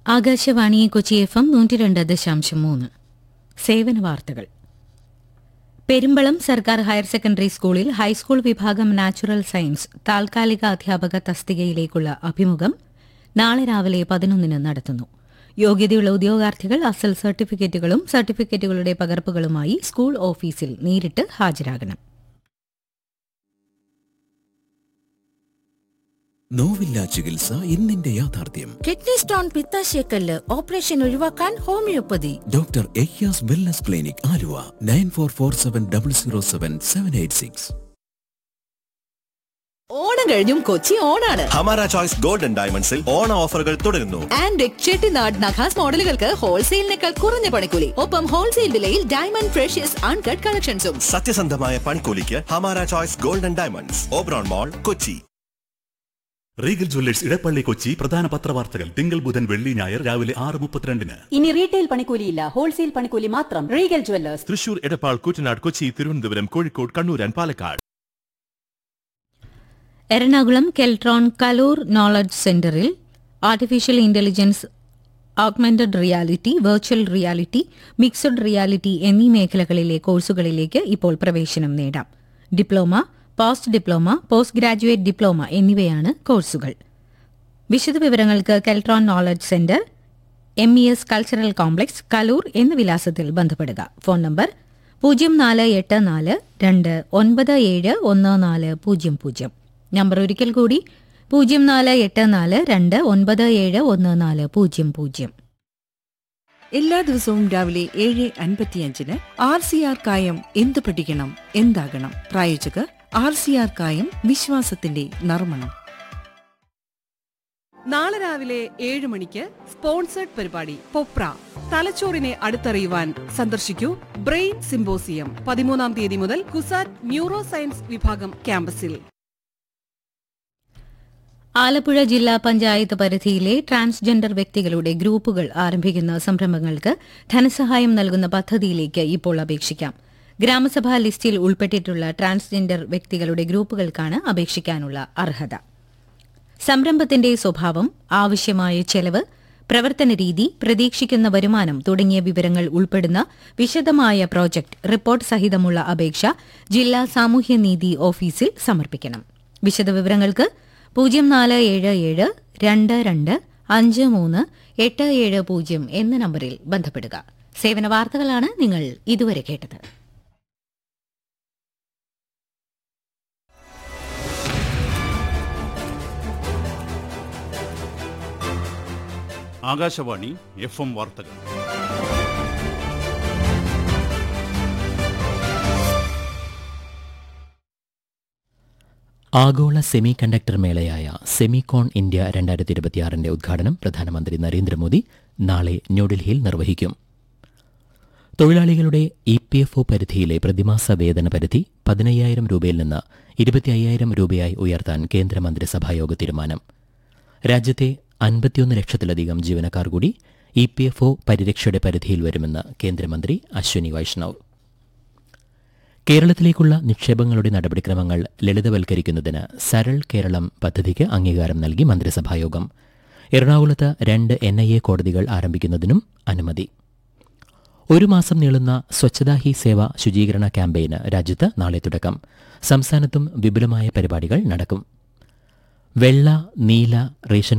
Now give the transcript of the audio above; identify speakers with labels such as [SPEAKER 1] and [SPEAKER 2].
[SPEAKER 1] Akashvani Kochi F M നൂറ്റി രണ്ട് ദശാംശം മൂന്ന് സേവന വാർത്തകൾ പെരുമ്പളം സർക്കാർ ഹയർ സെക്കൻഡറി സ്കൂളിൽ ഹൈസ്കൂൾ വിഭാഗം നാച്ചുറൽ സയൻസ് താൽക്കാലിക അധ്യാപക തസ്തികയിലേക്കുള്ള അഭിമുഖം നാളെ രാവിലെ പതിനൊന്നിന് നടത്തുന്നു യോഗ്യതയുള്ള ഉദ്യോഗാർത്ഥികൾ അസൽ സർട്ടിഫിക്കറ്റുകളും സർട്ടിഫിക്കറ്റുകളുടെ പകർപ്പുകളുമായി സ്കൂൾ ഓഫീസിൽ നേരിട്ട് ഹാജരാകണം
[SPEAKER 2] നോവില്ല ചികിത്സ ഇന്നിന്റെ യാഥാർത്ഥ്യം
[SPEAKER 3] കിഡ്നി സ്റ്റോൺ പിത്താശയക്കല്ല് ഓപ്പറേഷൻ ഒഴിവാക്കാൻ ഹോമിയോപ്പതി
[SPEAKER 2] ഡോക്ടർ എയ്യാസ് wellness clinic Aluva nine four four seven double zero seven seven eight six
[SPEAKER 4] Onam കഴിഞ്ഞും കൊച്ചി ഓണാണ്
[SPEAKER 5] ഹമാര ചോയ്സ് ഗോൾഡൻ ഡയമണ്ട്സിൽ ഓണ ഓഫറുകൾ തുടരുന്നു
[SPEAKER 4] ആൻഡ് ചെട്ടിനാട് നഖാസ് മോഡലുകൾക്ക് ഹോൾസെയിലിനേക്കാൾ കുറഞ്ഞ പണിക്കൂലി ഒപ്പം ഹോൾസെയിൽ വിലയിൽ ഡയമണ്ട് ഫ്രഷ്യസ് അൺകട്ട് കളക്ഷൻസും
[SPEAKER 5] സത്യസന്ധമായ പൺകൂലിക്ക് ഹമാര choice golden diamonds Oberon mall Kochi
[SPEAKER 6] Regal Jewellers Edappally Kochi പ്രധാന പത്രവാർത്തകൾ തിങ്കൾ ബുധൻ വെള്ളി ഞായർ രാവിലെ ആറ് മുപ്പത്തിരണ്ടിന്
[SPEAKER 7] ഇനി റീറ്റെയിൽ പണിക്കൂലിയില്ല ഹോൾസെയിൽ പണിക്കൂലി മാത്രം Regal Jewellers
[SPEAKER 8] Thrissur Edappal Kuttanad Kochi Thiruvananthapuram Kozhikode Kannur and Palakkad
[SPEAKER 1] Ernakulam Keltron Kaloor knowledge സെന്ററിൽ artificial intelligence augmented reality virtual reality mixed reality എന്നീ മേഖലകളിലെ കോഴ്സുകളിലേക്ക് ഇപ്പോൾ പ്രവേശനം നേടാം diploma post diploma post graduate diploma എന്നിവയാണ് കോഴ്സുകൾ വിശദവിവരങ്ങൾക്ക് Keltron knowledge centre M E S cultural complex Kaloor എന്ന വിലാസത്തിൽ ബന്ധപ്പെടുക ഫോൺ നമ്പർ പൂജ്യം നാല് എട്ട് നാല് രണ്ട് ഒൻപത് ഏഴ് ഒന്ന് നാല് പൂജ്യം പൂജ്യം നമ്പർ ഒരിക്കൽ കൂടി പൂജ്യം നാല് എട്ട് നാല് രണ്ട് ഒൻപത് ഏഴ് ഒന്ന് നാല് പൂജ്യം പൂജ്യം
[SPEAKER 9] എല്ലാ ദിവസവും രാവിലെ ഏഴ് അൻപത്തിയഞ്ചിന് ആർ സി ആർ കായം എന്ത് പഠിക്കണം എന്താകണം പ്രായോജകർ ആർ സി ആർ കായം വിശ്വാസത്തിന്റെ നർമ്മണം
[SPEAKER 10] നാളെ രാവിലെ ഏഴ് മണിക്ക് സ്പോൺസേഡ് പരിപാടി പൊപ്ര തലച്ചോറിനെ അടുത്തറിയുവാൻ സന്ദർശിക്കൂ ബ്രെയിൻ സിംബോസിയം പതിമൂന്നാം തീയതി മുതൽ കുസാറ്റ് ന്യൂറോ സയൻസ് വിഭാഗം ക്യാമ്പസിൽ
[SPEAKER 1] ആലപ്പുഴ ജില്ലാ പഞ്ചായത്ത് പരിധിയിലെ ട്രാൻസ്ജെൻഡർ വ്യക്തികളുടെ ഗ്രൂപ്പുകൾ ആരംഭിക്കുന്ന സംരംഭങ്ങൾക്ക് ധനസഹായം നൽകുന്ന പദ്ധതിയിലേക്ക് ഇപ്പോൾ അപേക്ഷിക്കാം ഗ്രാമസഭാ ലിസ്റ്റിൽ ഉൾപ്പെട്ടിട്ടുള്ള ട്രാൻസ്ജെൻഡർ വ്യക്തികളുടെ ഗ്രൂപ്പുകൾക്കാണ് അപേക്ഷിക്കാനുള്ള അർഹത സംരംഭത്തിന്റെ സ്വഭാവം ആവശ്യമായ ചെലവ് പ്രവർത്തന രീതി പ്രതീക്ഷിക്കുന്ന വരുമാനം തുടങ്ങിയ വിവരങ്ങൾ ഉൾപ്പെടുന്ന വിശദമായ പ്രോജക്ട് റിപ്പോർട്ട് സഹിതമുള്ള അപേക്ഷ ജില്ലാ സാമൂഹ്യനീതി ഓഫീസിൽ സമർപ്പിക്കണം വിശദവിവരങ്ങൾക്ക് പൂജ്യം നാല് ഏഴ് ഏഴ് രണ്ട് രണ്ട് അഞ്ച് മൂന്ന് എട്ട് ഏഴ് പൂജ്യം എന്ന നമ്പറിൽ ബന്ധപ്പെടുക സേവന വാർത്തകളാണ് നിങ്ങൾ ഇതുവരെ കേട്ടത്
[SPEAKER 6] ആകാശവാണി എഫ് എം വാർത്തകൾ
[SPEAKER 11] ആഗോള സെമി കണ്ടക്ടർ മേളയായ സെമികോൺ ഇന്ത്യ രണ്ടായിരത്തി ഇരുപത്തിയാറിന്റെ ഉദ്ഘാടനം പ്രധാനമന്ത്രി നരേന്ദ്രമോദി നാളെ ന്യൂഡൽഹിയിൽ നിർവഹിക്കും തൊഴിലാളികളുടെ ഇ പി എഫ് ഒ പരിധിയിലെ പ്രതിമാസ വേതന പരിധി പതിനയ്യായിരം രൂപയിൽ നിന്ന് ഇരുപത്തി അയ്യായിരം രൂപയായി ഉയർത്താൻ കേന്ദ്രമന്ത്രിസഭായോഗ തീരുമാനം രാജ്യത്തെ അൻപത്തിയൊന്ന് ലക്ഷത്തിലധികം ജീവനക്കാർ കൂടി ഇ പി എഫ് ഒ പരിരക്ഷയുടെ പരിധിയിൽ വരുമെന്ന് കേന്ദ്രമന്ത്രി അശ്വനി വൈഷ്ണവ് കേരളത്തിലേക്കുള്ള നിക്ഷേപങ്ങളുടെ നടപടിക്രമങ്ങൾ ലളിതവൽക്കരിക്കുന്നതിന് സരൾ കേരളം പദ്ധതിക്ക് അംഗീകാരം നൽകി മന്ത്രിസഭായോഗം എറണാകുളത്ത് രണ്ട് എൻ ഐ എ കോടതികൾ ആരംഭിക്കുന്നതിനും അനുമതി ഒരു മാസം നീളുന്ന സ്വച്ഛതാ ഹി സേവ ശുചീകരണ ക്യാമ്പയിന് രാജ്യത്ത് നാളെ തുടക്കം സംസ്ഥാനത്തും വിപുലമായ പരിപാടികൾ നടക്കും വെള്ള നീല റേഷൻ